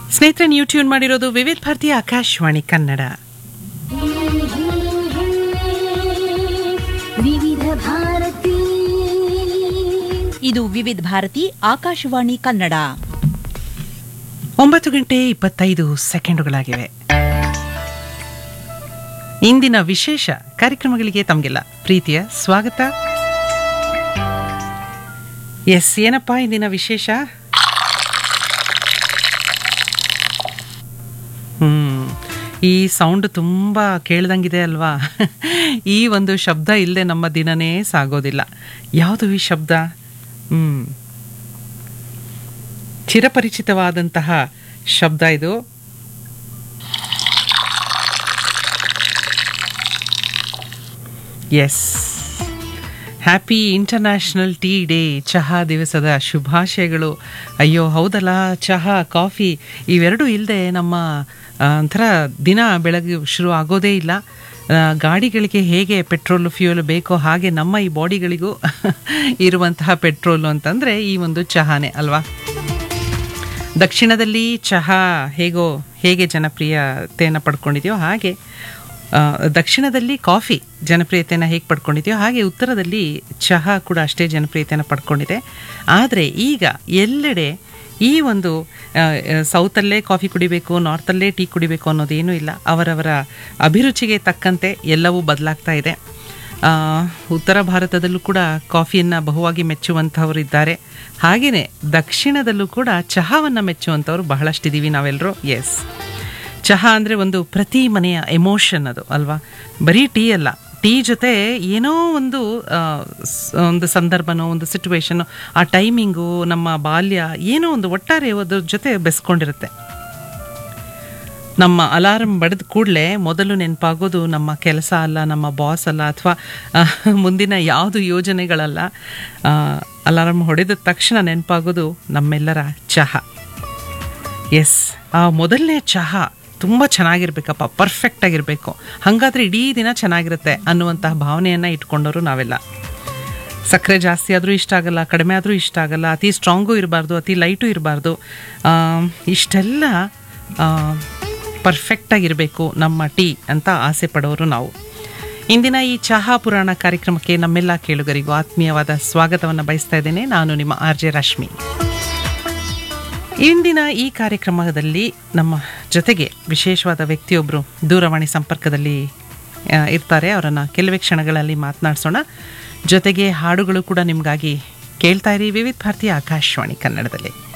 ಸ್ನೇಹಿತರೆ ನೀವು ಟ್ಯೂನ್ ಮಾಡಿರೋದು ವಿವಿಧ ಭಾರತೀಯ ಆಕಾಶವಾಣಿ ಕನ್ನಡ ವಿವಿಧ ಭಾರತಿ ಇದು ವಿವಿಧ ಭಾರತಿ ಆಕಾಶವಾಣಿ ಕನ್ನಡ ಒಂಬತ್ತು ಗಂಟೆ ಇಪ್ಪತ್ತೈದು ಸೆಕೆಂಡುಗಳಾಗಿವೆ ಇಂದಿನ ವಿಶೇಷ ಕಾರ್ಯಕ್ರಮಗಳಿಗೆ ತಮಗೆಲ್ಲ ಪ್ರೀತಿಯ ಸ್ವಾಗತ ಎಸ್ ಏನಪ್ಪಾ ಇಂದಿನ ವಿಶೇಷ ಹ್ಮ್ ಈ ಸೌಂಡ್ ತುಂಬ ಕೇಳ್ದಂಗಿದೆ ಅಲ್ವಾ ಈ ಒಂದು ಶಬ್ದ ಇಲ್ಲದೆ ನಮ್ಮ ದಿನನೇ ಸಾಗೋದಿಲ್ಲ ಯಾವುದು ಈ ಶಬ್ದ ಹ್ಮ್ ಚಿರಪರಿಚಿತವಾದಂತಹ ಶಬ್ದ ಇದು yes happy international tea day ಚಹಾ ದಿವಸದ ಶುಭಾಶಯಗಳು ಅಯ್ಯೋ ಹೌದಲ್ಲ ಚಹಾ ಕಾಫಿ ಇವೆರಡೂ ಇಲ್ಲದೆ ನಮ್ಮ ಆ, ಒಂಥರ ದಿನ ಬೆಳಗ್ಗೆ ಶುರು ಆಗೋದೇ ಇಲ್ಲ ಆ, ಗಾಡಿಗಳಿಗೆ ಹೇಗೆ ಪೆಟ್ರೋಲ್ ಫ್ಯೂಯಲ್ ಬೇಕೋ ಹಾಗೆ ನಮ್ಮ ಈ ಬಾಡಿಗಳಿಗೂ ಇರುವಂತಹ ಪೆಟ್ರೋಲು ಅಂತಂದರೆ ಈ ಒಂದು ಚಹಾನೇ ಅಲ್ವಾ ದಕ್ಷಿಣದಲ್ಲಿ ಚಹಾ ಹೇಗೋ ಹೇಗೆ ಜನಪ್ರಿಯತೆಯನ್ನು ಪಡ್ಕೊಂಡಿದೆಯೋ ಹಾಗೆ ಆ, ದಕ್ಷಿಣದಲ್ಲಿ ಕಾಫಿ ಜನಪ್ರಿಯತೆಯನ್ನು ಹೇಗೆ ಪಡ್ಕೊಂಡಿದೆಯೋ ಹಾಗೆ ಉತ್ತರದಲ್ಲಿ ಚಹಾ ಕೂಡ ಅಷ್ಟೇ ಜನಪ್ರಿಯತೆಯನ್ನು ಪಡ್ಕೊಂಡಿದೆ ಆದರೆ ಈಗ ಎಲ್ಲೆಡೆ ಈ ಒಂದು ಆ, ಆ, ಸೌತಲ್ಲೇ ಕಾಫಿ ಕುಡಿಬೇಕು ನಾರ್ತಲ್ಲೇ ಟೀ ಕುಡಿಬೇಕು ಅನ್ನೋದೇನೂ ಇಲ್ಲ ಅವರವರ ಅಭಿರುಚಿಗೆ ತಕ್ಕಂತೆ ಎಲ್ಲವೂ ಬದಲಾಗ್ತಾ ಇದೆ ಆ, ಉತ್ತರ ಭಾರತದಲ್ಲೂ ಕೂಡ ಕಾಫಿಯನ್ನು ಬಹುವಾಗಿ ಮೆಚ್ಚುವಂಥವರಿದ್ದಾರೆ ಹಾಗೆಯೇ ದಕ್ಷಿಣದಲ್ಲೂ ಕೂಡ ಚಹಾವನ್ನು ಮೆಚ್ಚುವಂಥವ್ರು ಬಹಳಷ್ಟಿದ್ದೀವಿ ನಾವೆಲ್ಲರೂ ಎಸ್ ಚಹಾ ಅಂದರೆ ಒಂದು ಪ್ರತಿ ಮನೆಯ ಎಮೋಷನ್ ಅದು ಅಲ್ವಾ ಬರೀ ಟೀ ಅಲ್ಲ ಟೀ ಜೊತೆ ಏನೋ ಒಂದು ಆ, ಸ್- ಒಂದು ಸಂದರ್ಭನೋ ಒಂದು ಸಿಚುವೇಶನ್ನು ಆ ಟೈಮಿಂಗು ನಮ್ಮ ಬಾಲ್ಯ ಏನೋ ಒಂದು ಒಟ್ಟಾರೆ ಅದ್ರ ಜೊತೆ ಬೆಸ್ಕೊಂಡಿರುತ್ತೆ ನಮ್ಮ ಅಲಾರಂ ಬಡಿದ ಕೂಡಲೇ ಮೊದಲು ನೆನಪಾಗೋದು ನಮ್ಮ ಕೆಲಸ ಅಲ್ಲ ನಮ್ಮ ಬಾಸ್ ಅಲ್ಲ ಅಥವಾ ಮುಂದಿನ ಯಾವುದು ಯೋಜನೆಗಳಲ್ಲ ಅಲಾರಂ ಹೊಡೆದ ತಕ್ಷಣ ನೆನಪಾಗೋದು ನಮ್ಮೆಲ್ಲರ ಚಹಾ ಎಸ್ ಆ ಮೊದಲನೇ ಚಹಾ ತುಂಬ ಚೆನ್ನಾಗಿರ್ಬೇಕಪ್ಪ ಪರ್ಫೆಕ್ಟ್ ಆಗಿರಬೇಕು ಹಾಗಾದ್ರೆ ಇಡೀ ದಿನ ಚೆನ್ನಾಗಿರುತ್ತೆ ಅನ್ನುವಂತಹ ಭಾವನೆಯನ್ನು ಇಟ್ಕೊಂಡವರು ನಾವೆಲ್ಲ ಸಕ್ಕರೆ ಜಾಸ್ತಿ ಆದರೂ ಇಷ್ಟ ಆಗಲ್ಲ ಕಡಿಮೆ ಆದರೂ ಇಷ್ಟ ಆಗಲ್ಲ ಅತಿ ಸ್ಟ್ರಾಂಗೂ ಇರಬಾರ್ದು ಅತಿ ಲೈಟು ಇರಬಾರ್ದು ಇಷ್ಟೆಲ್ಲ ಪರ್ಫೆಕ್ಟಾಗಿರಬೇಕು ನಮ್ಮ ಟೀ ಅಂತ ಆಸೆ ಪಡೋರು ನಾವು ಇಂದಿನ ಈ ಚಹಾ ಪುರಾಣ ಕಾರ್ಯಕ್ರಮಕ್ಕೆ ನಮ್ಮೆಲ್ಲ ಕೇಳುಗರಿಗೂ ಆತ್ಮೀಯವಾದ ಸ್ವಾಗತವನ್ನು ಬಯಸ್ತಾ ಇದ್ದೇನೆ ನಾನು ನಿಮ್ಮ ಆರ್ ಜೆ ರಶ್ಮಿ ಇಂದಿನ ಈ ಕಾರ್ಯಕ್ರಮದಲ್ಲಿ ನಮ್ಮ ಜೊತೆಗೆ ವಿಶೇಷವಾದ ವ್ಯಕ್ತಿಯೊಬ್ಬರು ದೂರವಾಣಿ ಸಂಪರ್ಕದಲ್ಲಿ ಆ, ಇರ್ತಾರೆ ಅವರನ್ನು ಕೆಲವೇ ಕ್ಷಣಗಳಲ್ಲಿ ಮಾತನಾಡಿಸೋಣ ಜೊತೆಗೆ ಹಾಡುಗಳು ಕೂಡ ನಿಮಗಾಗಿ ಕೇಳ್ತಾ ಇರಿ ವಿವಿಧ ಭಾರತೀಯ ಆಕಾಶವಾಣಿ ಕನ್ನಡದಲ್ಲಿ